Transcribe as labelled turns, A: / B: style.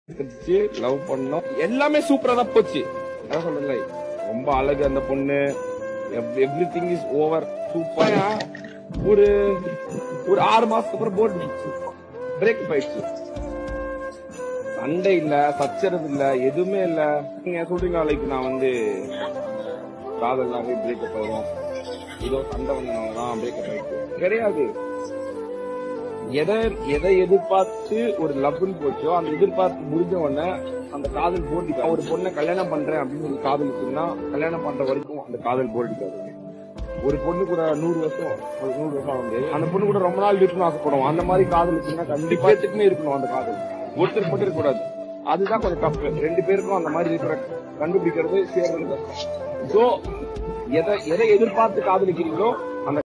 A: இருந்துச்சு லவ் பண்ணோம் எல்லாமே சூப்பரா தான் போச்சு அதான் சொல்றேன்ல ரொம்ப அழகு அந்த பொண்ணு எவ்ரி திங் இஸ் ஓவர் சூப்பரா ஒரு ஒரு ஆறு மாசத்துக்கு அப்புறம் போர் அடிச்சு பிரேக் ஆயிடுச்சு சண்டை இல்ல சச்சரவு இல்ல எதுவுமே இல்ல நீங்க சொல்றீங்க லைக் நான் வந்து காதல்லாவே பிரேக்கப் ஆயிடும் ஏதோ சண்டை வந்தவங்கதான் பிரேக்கப் ஆயிடுச்சு கிடையாது எதை எதை எதிர்பார்த்து ஒரு லவ்னு போச்சோ அந்த எதிர்பார்த்து முடிஞ்ச உடனே அந்த காதல் போர் அடிக்கும் ஒரு பொண்ணை கல்யாணம் பண்றேன் அப்படின்னு ஒரு காதலுக்குன்னா கல்யாணம் பண்ற வரைக்கும் அந்த காதல் போர் அடிக்காது ஒரு பொண்ணு கூட நூறு வருஷம் ஒரு நூறு வருஷம் வந்து அந்த பொண்ணு கூட ரொம்ப நாள் இருக்கணும் ஆசைப்படுவோம் அந்த மாதிரி காதலுக்குன்னா கண்டிப்பா பேத்துக்குமே இருக்கணும் அந்த காதல் ஒருத்தருக்கு மட்டும் இருக்கக்கூடாது அதுதான் கொஞ்சம் தப்பு ரெண்டு பேருக்கும் அந்த மாதிரி இருக்கிற கண்டுபிடிக்கிறது சேர்றது சோ எதை எதை எதிர்பார்த்து காதலிக்கிறீங்களோ அந்த